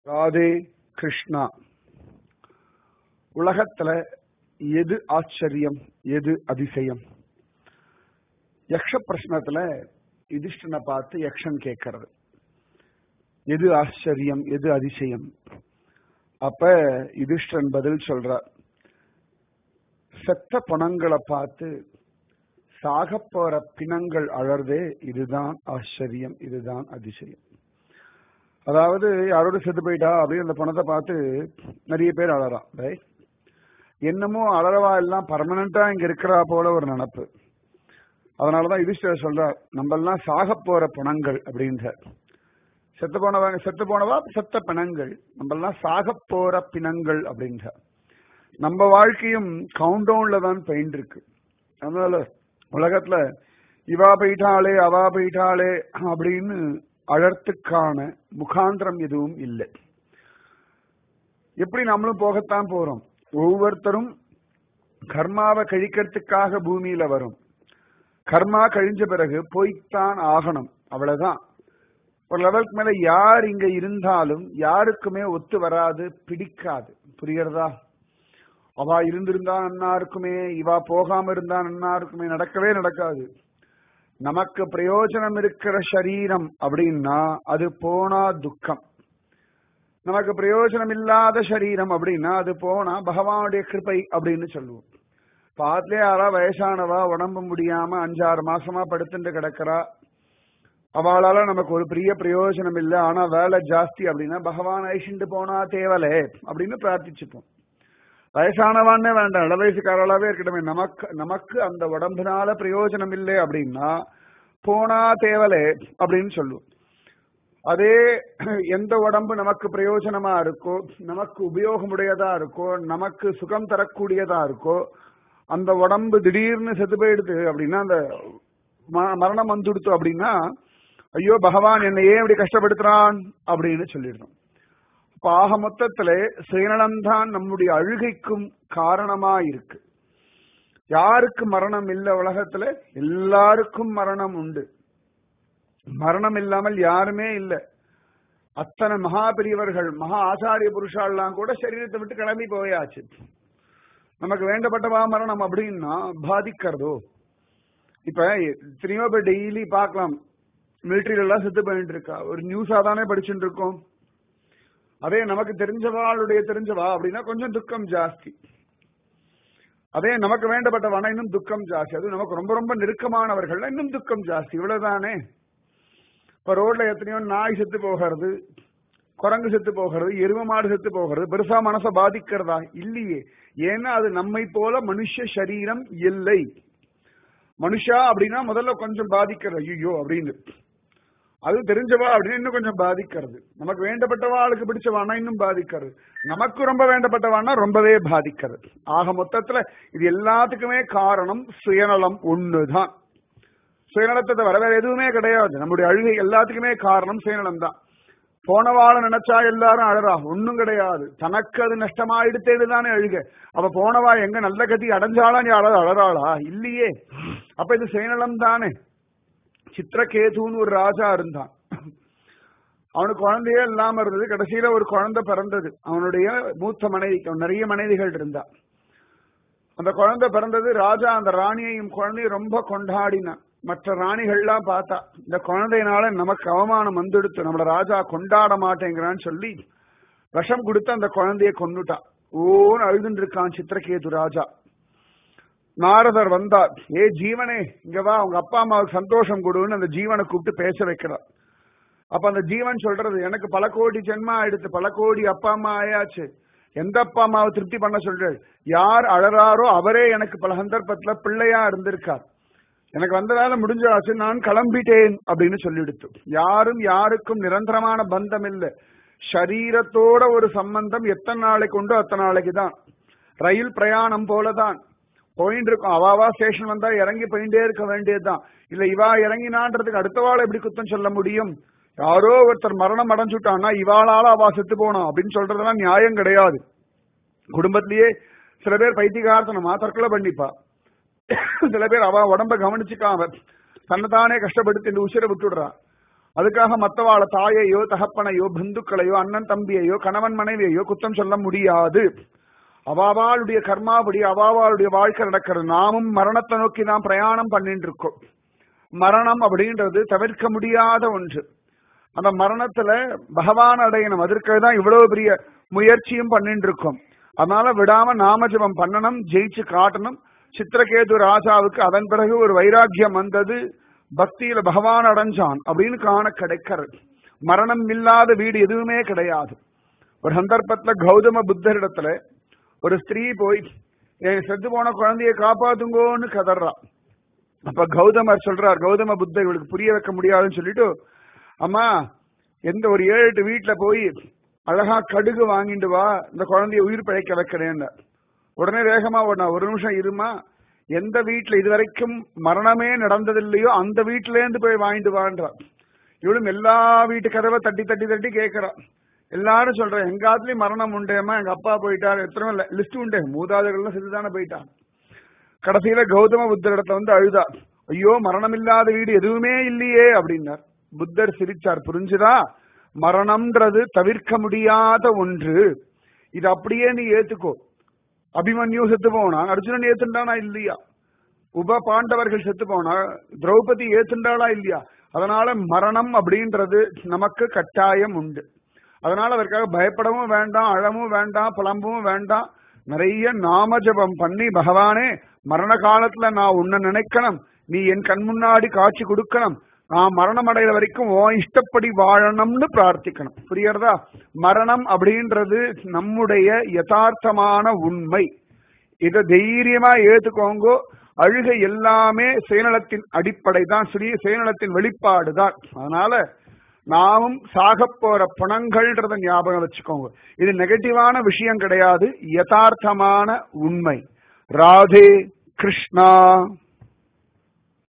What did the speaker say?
ராதே கிருஷ்ணா உலகத்துல எது ஆச்சரியம் எது அதிசயம் யக்ஷ பிரश्னத்துல யுதிஷ்டனை பார்த்து யக்ஷன் கேட்கறது எது ஆச்சரியம் எது அதிசயம் அப்ப யுதிஷ்டன் பதில் சொல்றார் செத்த பணங்களை பார்த்து சாக போற பிணங்கள் அழறதே இதுதான் ஆச்சரியம் இதுதான் அதிசயம் அதாவது யாரோட செத்து போயிட்டா அப்படின்னு அந்த பணத்தை பார்த்து நிறைய பேர் அழறான் ரைட் என்னமோ அலறவா எல்லாம் பர்மனண்டா இங்க இருக்கிறா போல ஒரு நினப்பு அதனாலதான் யுதிஷ்டர் சொல்றார் நம்ம எல்லாம் சாக போற பிணங்கள் அப்படின்றார் செத்து போனவங்க செத்து போனவா செத்த பிணங்கள் நம்ம எல்லாம் சாக போற பிணங்கள் அப்படின்றார் நம்ம வாழ்க்கையும் கவுண்ட் டவுன்ல தான் பெயிண்ட் இருக்கு அதனால உலகத்துல இவா போயிட்டாளே அவா போயிட்டாளே அப்படின்னு அழறத்துக்கான முகாந்திரம் எதுவும் இல்லை எப்படி நம்மளும் போகத்தான் போறோம் ஒவ்வொருத்தரும் கர்மாவை கழிக்கிறதுக்காக பூமியில வரும் கர்மா கழிஞ்ச பிறகு போய்த்தான் ஆகணும் அவ்வளவுதான் ஒரு லெவலுக்கு மேல யார் இங்க இருந்தாலும் யாருக்குமே ஒத்து வராது பிடிக்காது புரியுறதா அவ இருந்திருந்தா நன்னா இருக்குமே இவா போகாம இருந்தா நன்னா இருக்குமே நடக்கவே நடக்காது நமக்கு பிரயோஜனம் இருக்கிற சரீரம் அப்படின்னா அது போனா துக்கம் நமக்கு பிரயோஜனம் இல்லாத சரீரம் அப்படின்னா அது போனா பகவானுடைய கிருப்பை அப்படின்னு சொல்லுவோம் பாத்திலே யாரா வயசானவா உடம்பு முடியாம அஞ்சாறு மாசமா படுத்துட்டு கிடக்கிறா அவளால நமக்கு ஒரு பெரிய பிரயோஜனம் இல்லை ஆனா வேலை ஜாஸ்தி அப்படின்னா பகவான் ஐஷிண்டு போனா தேவலே அப்படின்னு பிரார்த்திச்சுப்போம் வயசானவான்னே வேண்டாம் இள வயசுக்காரளாவே இருக்கட்டுமே நமக்கு நமக்கு அந்த உடம்புனால பிரயோஜனம் இல்லை அப்படின்னா போனா தேவலே அப்படின்னு சொல்லுவோம் அதே எந்த உடம்பு நமக்கு பிரயோஜனமா இருக்கோ நமக்கு உபயோகமுடையதா இருக்கோ நமக்கு சுகம் தரக்கூடியதா இருக்கோ அந்த உடம்பு திடீர்னு செத்து போயிடுது அப்படின்னா அந்த மரணம் வந்துடுத்து அப்படின்னா ஐயோ பகவான் என்னை ஏன் இப்படி கஷ்டப்படுத்துறான் அப்படின்னு சொல்லிடணும் அப்ப ஆக மொத்தத்துல சுயநலம்தான் நம்முடைய அழுகைக்கும் காரணமா இருக்கு யாருக்கு மரணம் இல்ல உலகத்துல எல்லாருக்கும் மரணம் உண்டு மரணம் இல்லாமல் யாருமே இல்ல அத்தனை மகா பெரியவர்கள் மகா ஆச்சாரிய புருஷாலாம் கூட சரீரத்தை விட்டு கிளம்பி போயாச்சு நமக்கு வேண்டப்பட்டவா மரணம் அப்படின்னா பாதிக்கிறதோ இப்ப எத்தனையோ பேர் டெய்லி பார்க்கலாம் மிலிட்டரியில எல்லாம் செத்து போயிட்டு இருக்கா ஒரு நியூஸா தானே படிச்சுட்டு இருக்கோம் அதே நமக்கு தெரிஞ்சவாளுடைய தெரிஞ்சவா அப்படின்னா கொஞ்சம் துக்கம் ஜாஸ்தி அதே நமக்கு வேண்டப்பட்டவானா இன்னும் துக்கம் ஜாஸ்தி அது நமக்கு ரொம்ப ரொம்ப நெருக்கமானவர்கள் இன்னும் துக்கம் ஜாஸ்தி இவ்வளவுதானே இப்ப ரோட்ல எத்தனையோ நாய் செத்து போகிறது குரங்கு செத்து போகிறது எரும மாடு செத்து போகிறது பெருசா மனசை பாதிக்கிறதா இல்லையே ஏன்னா அது நம்மை போல மனுஷ சரீரம் இல்லை மனுஷா அப்படின்னா முதல்ல கொஞ்சம் பாதிக்கிறது ஐயோ அப்படின்னு அது தெரிஞ்சவா அப்படின்னு இன்னும் கொஞ்சம் பாதிக்கிறது நமக்கு வேண்டப்பட்டவா ஆளுக்கு பிடிச்சவானா இன்னும் பாதிக்கிறது நமக்கு ரொம்ப வேண்டப்பட்டவானா ரொம்பவே பாதிக்கிறது ஆக மொத்தத்துல இது எல்லாத்துக்குமே காரணம் சுயநலம் ஒண்ணுதான் சுயநலத்தை தவிர வேற எதுவுமே கிடையாது நம்முடைய அழுகை எல்லாத்துக்குமே காரணம் சுயநலம் தான் போனவாள நினைச்சா எல்லாரும் அழறா ஒன்னும் கிடையாது தனக்கு அது நஷ்டமாயிடுத்தேன்னு தானே அழுக அவ போனவா எங்க நல்ல கதி அடைஞ்சாளா நீ அழ அழறாளா இல்லையே அப்ப இது சுயநலம் தானே சித்திரகேதுன்னு ஒரு ராஜா இருந்தான் அவனுக்கு குழந்தையே இல்லாம இருந்தது கடைசியில ஒரு குழந்தை பிறந்தது அவனுடைய மூத்த மனைவி நிறைய மனைவிகள் இருந்தா அந்த குழந்தை பிறந்தது ராஜா அந்த ராணியையும் குழந்தையும் ரொம்ப கொண்டாடினான் மற்ற ராணிகள்லாம் பார்த்தா இந்த குழந்தையினால நமக்கு அவமானம் வந்துடுத்து நம்மள ராஜா கொண்டாட மாட்டேங்கிறான்னு சொல்லி விஷம் கொடுத்து அந்த குழந்தைய கொண்டுட்டான் ஓன்னு அழுதுன்னு இருக்கான் சித்திரகேது ராஜா நாரதர் வந்தார் ஏ ஜீவனே இங்க வா உங்க அப்பா அம்மாவுக்கு சந்தோஷம் கொடுன்னு அந்த ஜீவனை கூப்பிட்டு பேச வைக்கிறார் அப்ப அந்த ஜீவன் சொல்றது எனக்கு பல கோடி ஜென்மா ஆயிடுத்து பல கோடி அப்பா அம்மா ஆயாச்சு எந்த அப்பா அம்மாவை திருப்தி பண்ண சொல்றாரு யார் அழறாரோ அவரே எனக்கு பல சந்தர்ப்பத்துல பிள்ளையா இருந்திருக்கார் எனக்கு வந்த வேலை முடிஞ்சாச்சு நான் கிளம்பிட்டேன் அப்படின்னு சொல்லிடுத்து யாரும் யாருக்கும் நிரந்தரமான பந்தம் இல்லை சரீரத்தோட ஒரு சம்பந்தம் எத்தனை நாளைக்கு உண்டோ அத்தனை நாளைக்கு தான் ரயில் பிரயாணம் போலதான் போயிட்டு இருக்கும் அவாவா ஸ்டேஷன் வந்தா இறங்கி போயிட்டே இருக்க வேண்டியதுதான் இல்ல இவா இறங்கினான்றதுக்கு அடுத்தவாள் எப்படி குத்தம் சொல்ல முடியும் யாரோ ஒருத்தர் மரணம் அடைஞ்சுட்டான்னா இவாளால அவா செத்து போனோம் அப்படின்னு சொல்றதெல்லாம் நியாயம் கிடையாது குடும்பத்திலேயே சில பேர் பைத்தியகார்த்தனமா தற்கொலை பண்ணிப்பா சில பேர் அவ உடம்ப கவனிச்சுக்காம தன்னைத்தானே கஷ்டப்படுத்தி இந்த உசிரை விட்டுடுறா அதுக்காக மத்தவாள தாயையோ தகப்பனையோ பந்துக்களையோ அண்ணன் தம்பியையோ கணவன் மனைவியையோ குத்தம் சொல்ல முடியாது அவாவாளுடைய கர்மாபடி அவாவாளுடைய வாழ்க்கை நடக்கிறது நாமும் மரணத்தை நோக்கி தான் பிரயாணம் பண்ணிட்டு இருக்கோம் மரணம் அப்படின்றது தவிர்க்க முடியாத ஒன்று அந்த மரணத்துல பகவான் அடையணும் அதற்காக தான் இவ்வளவு பெரிய முயற்சியும் பண்ணிட்டு இருக்கோம் அதனால விடாம நாமஜபம் பண்ணணும் ஜெயிச்சு காட்டணும் சித்திரகேது ராஜாவுக்கு அதன் பிறகு ஒரு வைராக்கியம் வந்தது பக்தியில பகவான் அடைஞ்சான் அப்படின்னு காண கிடைக்கிறது மரணம் இல்லாத வீடு எதுவுமே கிடையாது ஒரு சந்தர்ப்பத்துல கௌதம புத்தரிடத்துல ஒரு ஸ்திரீ போய் என் செத்து போன குழந்தைய காப்பாத்துங்கோன்னு கதறா அப்ப கௌதமர் சொல்றார் கௌதம புத்தர் இவளுக்கு புரிய வைக்க முடியாதுன்னு சொல்லிட்டு அம்மா எந்த ஒரு ஏழு எட்டு வீட்டுல போய் அழகா கடுகு வாங்கிட்டு வா இந்த குழந்தைய உயிர் பிழைக்க வைக்கிறேன்னு உடனே வேகமா ஓடினா ஒரு நிமிஷம் இருமா எந்த வீட்டுல இதுவரைக்கும் மரணமே நடந்ததில்லையோ அந்த வீட்டுல இருந்து போய் வாங்கிட்டு வான்றா இவளும் எல்லா வீட்டு கதவை தட்டி தட்டி தட்டி கேட்கறா எல்லாரும் சொல்றேன் எங்க ஆத்துலயும் மரணம் உண்டேம்மா எங்க அப்பா போயிட்டார் எத்தனை லிஸ்ட் உண்டே மூதாதைகள்லாம் செத்துதானே போயிட்டான் கடைசியில கௌதம புத்தரிடத்துல வந்து அழுதா ஐயோ மரணம் இல்லாத வீடு எதுவுமே இல்லையே அப்படின்னார் புத்தர் சிரிச்சார் புரிஞ்சுதா மரணம்ன்றது தவிர்க்க முடியாத ஒன்று இது அப்படியே நீ ஏத்துக்கோ அபிமன்யு செத்து போனா அர்ஜுனன் ஏத்துண்டானா இல்லையா உப பாண்டவர்கள் செத்து போனா திரௌபதி ஏத்துண்டாளா இல்லையா அதனால மரணம் அப்படின்றது நமக்கு கட்டாயம் உண்டு அதனால அதற்காக பயப்படவும் வேண்டாம் அழவும் வேண்டாம் புலம்பவும் வேண்டாம் நிறைய நாம ஜபம் பண்ணி பகவானே மரண காலத்துல நான் உன்னை நினைக்கணும் நீ என் கண் முன்னாடி காட்சி கொடுக்கணும் நான் மரணம் அடைகிற வரைக்கும் ஓ இஷ்டப்படி வாழணும்னு பிரார்த்திக்கணும் புரியறதா மரணம் அப்படின்றது நம்முடைய யதார்த்தமான உண்மை இதை தைரியமா ஏத்துக்கோங்க அழுகை எல்லாமே சுயநலத்தின் அடிப்படை தான் ஸ்ரீ சுயநலத்தின் வெளிப்பாடு தான் அதனால நாமும் சாக போற பணங்கள்ன்றத ஞாபகம் வச்சுக்கோங்க இது நெகட்டிவான விஷயம் கிடையாது யதார்த்தமான உண்மை ராதே கிருஷ்ணா